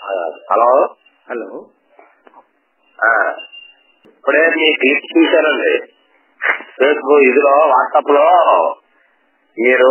Hello hello ఆ, ఇప్పుడే మీ క్లిప్ చూశానండి ఫేస్బుక్ ఇదిలో వాట్సాప్ లో మీరు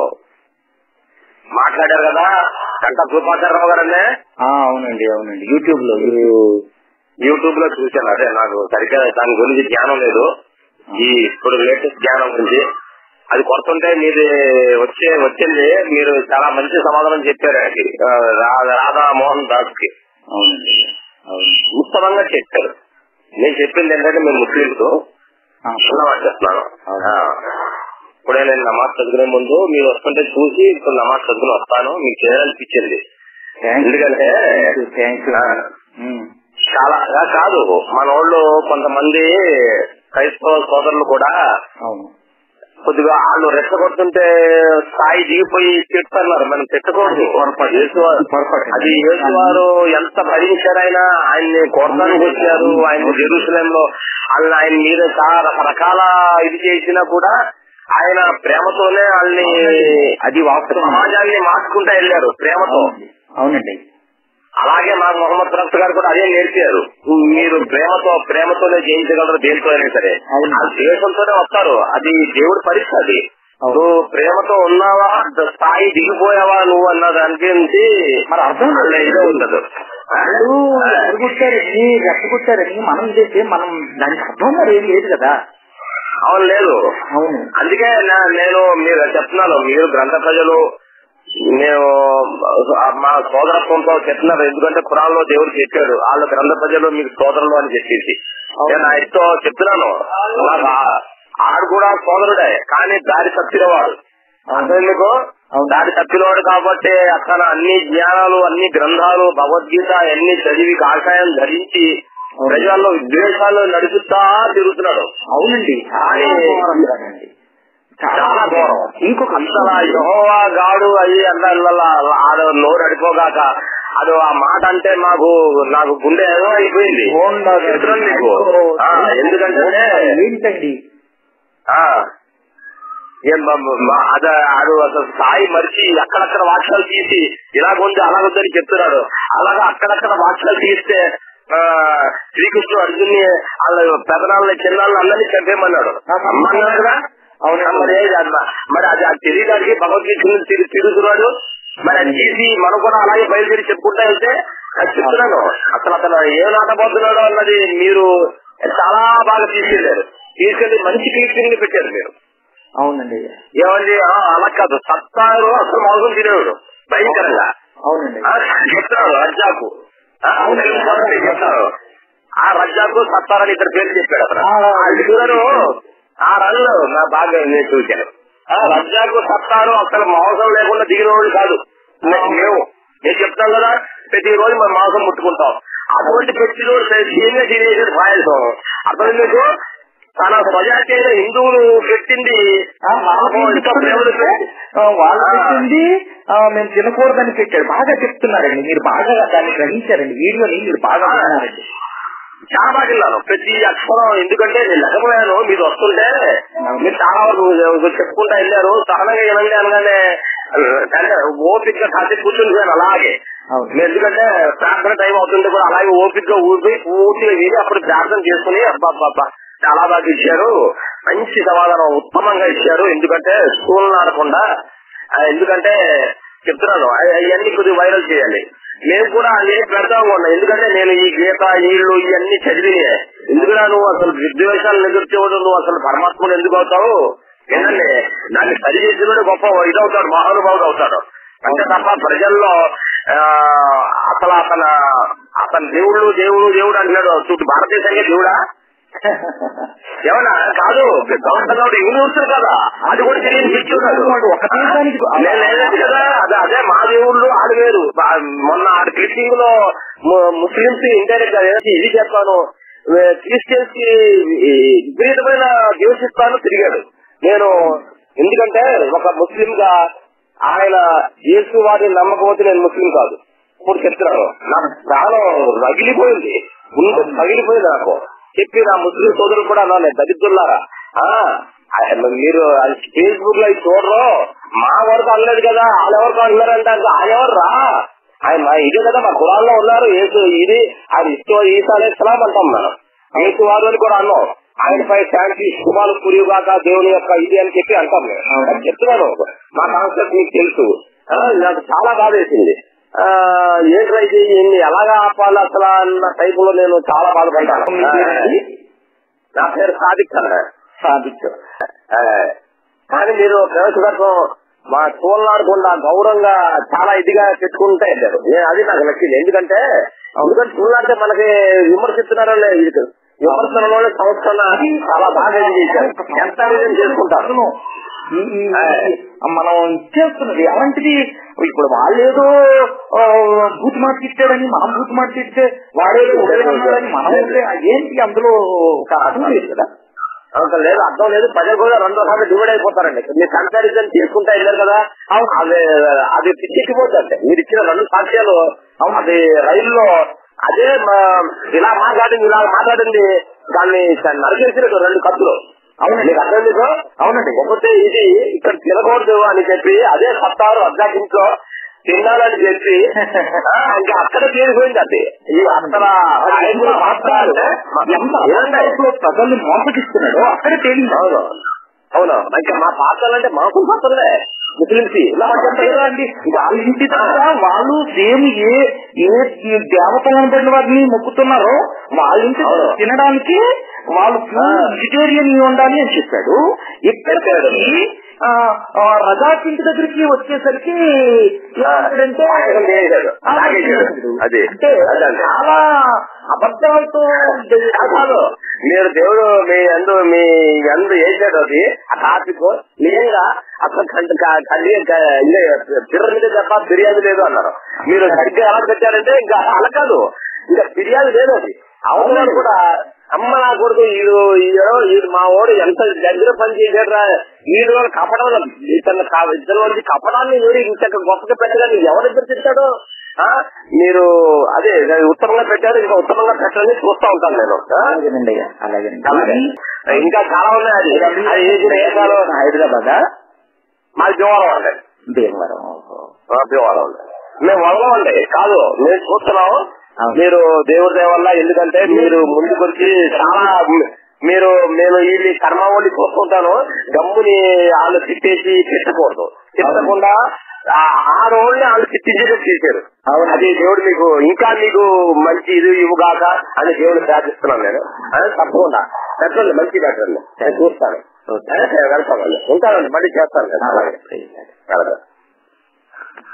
మాట్లాడారు కదా గంట కృపాచారరావు గారండి ఆ, అవునండి అవునండి యూట్యూబ్ లో యూట్యూబ్ లో చూశాను అదే నాకు సరిగ్గా దాని గురించి జ్ఞానం లేదు ఈ ఇప్పుడు లేటెస్ట్ జ్ఞానం గురించి అది కొడుతుంటే మీది వచ్చే వచ్చింది మీరు చాలా మంచి సమాధానం చెప్పారు అది ఆ, రా- రాధా మోహన్ దాస్ కి అవునండి అవును ఉత్తమంగా చెప్పారు నేను చెప్పింది ఏంటంటే మేము ముస్లింస్ ఆ, నమాజ్ చేస్తున్నాను అవును. ఆ. ఇప్పుడే నేను నమాజ్ చదువుకునే ముందు మీరు వస్తుంటే చూసి ఇప్పుడు నమాజ్ చదువుకుని వస్తాను మీకు చేయాలనిపించింది థ్యాంక్ యూ ఎందుకంటే థ్యాంక్ యూ ఆ, ఉమ్, చాలా ఆ, కాదు మన వాళ్ళు కొంతమంది క్రైస్తవ సోదరులు కూడా అవును కొద్దిగా వాళ్ళు రెచ్చగొడుతుంటే స్థాయి దిగిపోయి తిడుతున్నారు మనం తిట్టకూడదు పొరపాటు. యేసువారు- పొరపాటు. అది యేసువారు ఎంత భరించారైనా ఆయన్ని కొడతానికి వచ్చారు ఆయన జెరూసలేంలో వాళ్ళని ఆయన మీద చాలా రకరకాల ఇది చేసినా కూడా ఆయన ప్రేమతోనే వాళ్ళని అది వాస్తవం సమాజాన్ని మార్చుకుంటా వెళ్ళారు ప్రేమతో అవునండి. అవునండి అలాగే మా మొహమ్మద్ ప్రవక్త గారు కూడా అదే నేర్పారు మీరు ప్రేమతో ప్రేమతోనే జయించగలరు దేంతో అయినా సరే అవును. ఆ ద్వేషంతోనే వస్తారు అది దేవుడి పరీక్ష అది అవును. నువ్వు ప్రేమతో ఉన్నావా స్థాయి దిగిపోయావా నువ్వు అన్న దాని గురించి మరి అర్థం లేదు. వాళ్ళ ఇదే ఉండదు వాళ్ళు ఎరగొట్టారని రెచ్చగొట్టారని మనం చేస్తే మనం దానికి అర్థం మరి ఏం లేదు కదా అవును లేదు అవును అందుకే నా- నేను మీరు చెప్తున్నాను మీరు గ్రంథ ప్రజలు మేము మా సోదరత్వంతో చెప్తున్నారు ఎందుకంటే ఖురాన్లో దేవుడు చెప్పాడు వాళ్ళ గ్రంథ ప్రజలు మీకు సోదరులు అని చెప్పేసి నేను ఆయనతో చెప్తున్నాను నాకు ఆ- ఆడు కూడా సోదరుడే కానీ దారి తప్పినవాడు అర్థం మీకు అవును. దారి తప్పినవాడు కాబట్టి అతను అన్ని జ్ఞానాలు అన్ని గ్రంథాలు భగవద్గీత అన్ని చదివి కాషాయం ధరించి అవును. ప్రజల్లో విద్వేషాలు నడుపుతా తిరుగుతున్నాడు అవునండి చాలా కానీ- ఘోరం కాదండి. చాలా ఘోరం ఇంకొక అసలు ఆ యెహోవా గాడు అయ్యి అన్న ఆడు నోరు అడిపోగాక అది ఆ మాట అంటే మాకు నాకు గుండె ఏదో అయిపోయింది హోండా గాడి. చెప్తున్నాను నీకు ఆ, ఎందుకంటే ఏంటండి ఆ, ఏం బాబు, మా- అద ఆడు అసలు స్థాయి మరిచి అక్కడక్కడ వాక్యాలు తీసి ఇలాగుంది అలాగుందని చెప్తున్నాడు అలాగా అక్కడక్కడ వాక్యాలు తీస్తే ఆ, శ్రీకృష్ణుడు అర్జున్ని వాళ్ళ పెదనాళ్ళని చిన్నాళ్ళని అందరినీ చంపేమన్నాడు అమ్మన్నాడు కదా అవును. మరి ఏది అన్న- మరి అది అది తెలియడానికి భగవద్గీత తిరు తిరుగుతున్నాడు మరి అది తీసి మనం కూడా అలాగే బయలుదేరి చెప్పుకుంటా వెళ్తే అది చెప్తున్నాను అసలు అతను ఏ నాటబోతున్నాడో అన్నది మీరు చాలా బాగా తీసుకెళ్లారు తీసుకెళ్లి మంచి క్లిప్పింగ్ పెట్టారు మీరు అవునండి ఏమండి ఆ, అలా కాదు సత్తారు అసలు మోసం తినేవాడు భయంకరంగా అవునండి ఆ, చెప్తారు రజ్జాకు ఆ, ముస్లిం సోదరుడు చెప్తారు ఆ రజ్జాకు సత్తారని ఇద్దరు పేరు చెప్పాడు అతను ఆ, ఆ ఇద్దరు ఆ రన్లు నా బాగా నేను చూశాను ఆ రజ్జాకు సత్తారు అసలు మోసం లేకుండా దిగినవాడు కాదు నే- మేము నేను చెప్తాను కదా ప్రతి రోజు మనం మాంసం ముట్టుకుంటాం అటువంటి ప్రతి రోజు సీనియర్ తినేసేది పాయసం అర్థం మీకు తన స్వజాతి అయిన హిందువులు పెట్టింది ఆ, వాళ్ళకి ఏం ఇంత ప్రేమలు చెప్తున్నారంటే, ఆ, వాళ్ళు పెట్టింది ఆ, మేము తినకూడదని పెట్టాడు బాగా చెప్తున్నారండి మీరు బాగా దాన్ని గ్రహించారండి వీడియోని మీరు బాగా విన్నారండి చాలా బాగా విన్నాను ప్రతి అక్షరం ఎందుకంటే నేను లెక్కపోయాను మీరు వస్తుంటే మీరు చాలా వరకు చెప్పుకుంటా వెళ్ళారు సహనంగా వినండి అనగానే అంటే ఓపిక కాసి కూర్చుని పోయాను అలాగే అవును. నేను ఎందుకంటే ప్రార్థన టైం అవుతుంటే కూడా అలాగే ఓపిక గా ఊరిపోయి పూర్తిగా వీడి అప్పుడు ప్రార్థన చేసుకుని అబ్బా అబ్బా చాలా బాగా ఇచ్చారు మంచి సమాధానం ఉత్తమంగా ఇచ్చారు ఎందుకంటే స్కూల్ ఆడకుండా ఆ, ఎందుకంటే చెప్తున్నాను అవన్నీ కొద్దిగా వైరల్ చేయాలి మేము కూడా అన్ని పెడతాం కూడా ఎందుకంటే నేను ఈ గీత ఈళ్ళు ఇవన్నీ చదివినే ఎందుకురా నువ్వు అసలు విద్వేషాలు ఎదుర్చేవాడు నువ్వు అసలు పరమాత్ముడు ఎందుకు అవుతావు ఏంటంటే దాన్ని సరి చేసినోడు గొప్ప ఇదవుతాడు మహానుభావుడు అవుతాడు అంతే తప్ప ప్రజల్లో ఆ, అసలు అతను అతను దేవుళ్ళు దేవుడు దేవుడు అంటున్నాడు చుట్టూ భారతదేశంగా దేవుడా ఏమన్నా కాదు గవర్నమెంట్ యూనివర్సల్ కదా అది కూడా తెలియని పిచ్చి ఉన్నాడు వాడు ఒక దేశానికి నేను లేదు కదా అదే అదే మా దేవుళ్ళు ఆడు వేరు బా- మొన్న ఆడు క్లిప్పింగ్ లో ము- ముస్లింస్ ఇండైరెక్ట్ గా ఏదైతే ఇది చెప్పాను క్రిస్టియన్స్ కి ఈ విపరీతమైన ద్వేషిస్తాను తిరిగాడు నేను ఎందుకంటే ఒక ముస్లిం గా ఆయన యేసు వారిని నమ్మకపోతే నేను ముస్లిం కాదు ఇప్పుడు చెప్తున్నాను నా ప్రాణం రగిలిపోయింది ముందు రగిలిపోయింది నాకు చెప్పి నా ముస్లిం సోదరులు కూడా అన్నాను దరిద్రులారా ఆ, ఆయన మీరు ఫేస్బుక్ లో ఇది చూడరు మా వరకు అనలేదు కదా వాళ్ళెవరికి అన్నారంటే వాళ్ళెవరు రా ఆయన మా ఇదే కదా మా కులాల్లో ఉన్నారు ఏసు ఇది ఆయన ఇష్టం ఈసా ఇస్లాం అంటాం మనం ఏసు వారు అని కూడా అన్నాం ఆయనపై శాంతి శుభాలు కురియుగాక దేవుని యొక్క ఇది అని చెప్పి అంటాం మేము అవును. అది చెప్తున్నాను మా కాన్సెప్ట్ మీకు తెలుసు ఆ, నాకు చాలా బాధ వేసింది ఆ, ఏంట్రా ఇది ఇన్ని ఎలాగా ఆపాలి అసలు అన్న టైప్ లో నేను చాలా బాధపడ్డాను మీ పేరేంటి? నా పేరు సాదిక్ అన్న సాధించు ఆ, కానీ మీరు ప్రవేశపెట్టడం మా చూడలాడకుండా గౌరవంగా చాలా ఇదిగా పెట్టుకుంటే వెళ్ళారు ఏ- అది నాకు నచ్చింది ఎందుకంటే ఎందుకంటే చూడాలంటే మనకి విమర్శిస్తున్నారని ఇది విమర్శనలోనే సంస్థ చాలా బాగా ఇది చేశారు ఎంత విజయం చేసుకుంటారు అసలు ఈ- ఈ- ఈ- మనం ఇచ్చేస్తున్నది అలాంటిది ఇప్పుడు వాళ్ళేదో ఆ, బూత్ మాట తిట్టాడని మనం బూత్ మాట తిట్టే వాడేదో ఉదయన్నాడని మనం ఉంటే ఏంటి అందులో ఒక అర్థం లేదు కదా అంత లేదు అర్థం లేదు ప్రజలు కూడా రెండు రకాలు డివైడ్ అయిపోతారండి మీరు కంపారిజన్ తీసుకుంటా వెళ్ళారు కదా అది అది పిచ్చెక్కిపోతుంది మీరు ఇచ్చిన రెండు సాక్ష్యాలు అది రైల్లో అదే మా- ఇలా మాట్లాడింది ఇలా మాట్లాడింది దాన్ని నరికేసినట్టు రెండు కత్తులు అవును మీకు అర్థం లేదు అవునండి ఒకటి ఇది ఇక్కడ తినకూడదు అని చెప్పి అదే సత్తారు అధ్యాకింట్లో తినాలని చెప్పి ఆ, ఇంకా అక్కడ చేరిపోయింది అది ఈ అక్కడ నాయకులు మాట్లాడాలంటే ఎంత ఏమండి? అబద్ధాలతో ప్రజల్ని మోసగిస్తున్నాడో అక్కడే తేలింది అవును అవును ఇంకా మా పాత్రలు అంటే మాకు పాత్రలే ముస్లింస్ ఇలా అంతే కదా అండి వాళ్ళ ఇంటి దగ్గర వాళ్ళు సేమ్ ఏ ఏ ఈ దేవతలను పడిన వారిని మొక్కుతున్నారో వాళ్ళ ఇంటి దగ్గర అవును. తినడానికి వాళ్ళు ఆ. వెజిటేరియన్ ఉండాలి అని చెప్పాడు ఇక్కడికి ఆ, ఆ, రజాక్ ఇంటి దగ్గరికి వచ్చేసరికి ఏమంటాడంటే పాయసం చేసేశాడు. ఆ, తాగేశాడు. అది. అంటే అదే అండి. చాలా అబద్ధాలతో కాదు మీరు దేవుడు మీ అందు మీ అందు వేసాడు అది ఆ టాపిక్ నిజంగా అసలు కంటి కంటి పిర్ర మీద తప్ప ఫిర్యాదు లేదు అన్నారు మీరు సరిగ్గా ఎలా పెట్టారంటే ఇంకా అలా కాదు ఇంకా ఫిర్యాదు లేదు అది అవసరం కూడా అమ్మ నా కొడుకు ఈడు ఈడు ఈడు మా వాడు ఎంత దగ్గర పని చేశాడు ఈడు వాళ్ళు కపడం ఇతను కా- ఇద్దరు వాళ్ళకి కపడాన్ని ఎవరు ఇంత గొప్పగా పెట్టడానికి ఎవరిద్దరు తిట్టాడు ఆ, మీరు అదే ఉత్తమంగా పెట్టారు ఇంకా ఉత్తమంగా పెట్టాలని చూస్తా ఉంటాను నేను ఆ? అలాగేనండి అయ్యా, అలాగేనండి అలాగే. ఇంకా చాలా ఉన్నాయి అది అది ఏ ఏ దేశాలు హైదరాబాద్ మాది భీమవరం అండి భీమవరం ఓహో. ఆ, భీమవరం అండి మేము వదలమండి కాదు మేము చూస్తున్నాం అవును. మీరు దేవుడి దయ వల్ల ఎందుకంటే మీరు ముందుకు వచ్చి చాలా మీరు నేను వీళ్ళు కర్మ వండి చూస్తుంటాను గమ్ముని వాళ్ళు తిట్టేసి తిట్టకూడదు తిట్టకుండా ఆ- ఆ రోజుని వాళ్ళు తిట్టించేటట్టు చేశారు అవును. అది దేవుడు మీకు ఇంకా మీకు మంచి ఇది ఇవ్వగాక అని దేవుడు ప్రార్థిస్తున్నాను నేను ఆ, తప్పకుండా పెట్టండి మంచి పెట్టండి నేను చూస్తాను ఓకే. వెళ్తామండి ఉంటానండి మళ్ళీ చేస్తాను అలాగే. అలాగే